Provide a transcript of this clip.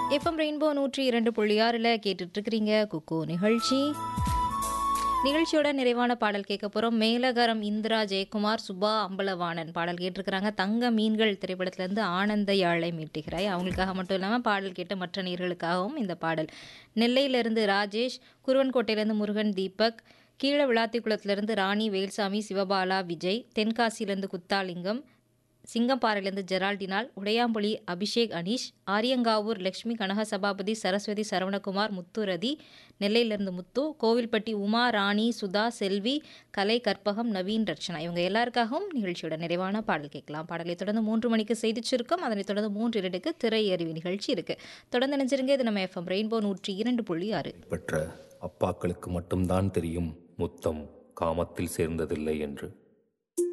FM rainbow நூற்றி இரண்டு புள்ளி ஆறில் கேட்டுட்டு இருக்கிறீங்க குக்கு நிகழ்ச்சி நிகழ்ச்சியோட நிறைவான பாடல் கேட்க போகிறோம் மேலகரம் இந்திரா ஜெயக்குமார் சுபா அம்பலவாணன் பாடல் கேட்டிருக்கிறாங்க தங்க மீன்கள் திரைப்படத்திலேருந்து ஆனந்த யாழை மீட்டுகிறாய் அவங்களுக்காக மட்டும் இல்லாமல் பாடல் கேட்ட மற்ற நேர்களுக்காகவும் இந்த பாடல் நெல்லையிலிருந்து ராஜேஷ் குருவன்கோட்டையிலேருந்து முருகன் தீபக் கீழ விளாத்திக்குளத்திலிருந்து ராணி வேல்சாமி சிவபாலா விஜய் தென்காசியிலேருந்து குத்தாலிங்கம் சிங்கம்பாறையிலேருந்து ஜெரால்டினால் உடையாம்புலி அபிஷேக் அனீஷ் ஆரியங்காவூர் லக்ஷ்மி கனக சபாபதி சரஸ்வதி சரவணகுமார் முத்துரதி நெல்லையிலிருந்து முத்து கோவில்பட்டி உமா ராணி சுதா செல்வி கலை கற்பகம் நவீன் ரட்சனா இவங்க எல்லாருக்காகவும் நிகழ்ச்சியோட நிறைவான பாடல் கேட்கலாம் பாடலை தொடர்ந்து மூன்று மணிக்கு செய்தி சுருக்கம் அதனைத் தொடர்ந்து மூன்று இரண்டுக்கு திரை அறிவு நிகழ்ச்சி இருக்கு தொடர்ந்து நினைச்சிருங்க இது நம்ம எஃப்எம் ரெயின்போ நூற்றி இரண்டு புள்ளி ஆறு பெற்ற அப்பாக்களுக்கு மட்டும்தான் தெரியும் முத்தம் காமத்தில் சேர்ந்ததில்லை என்று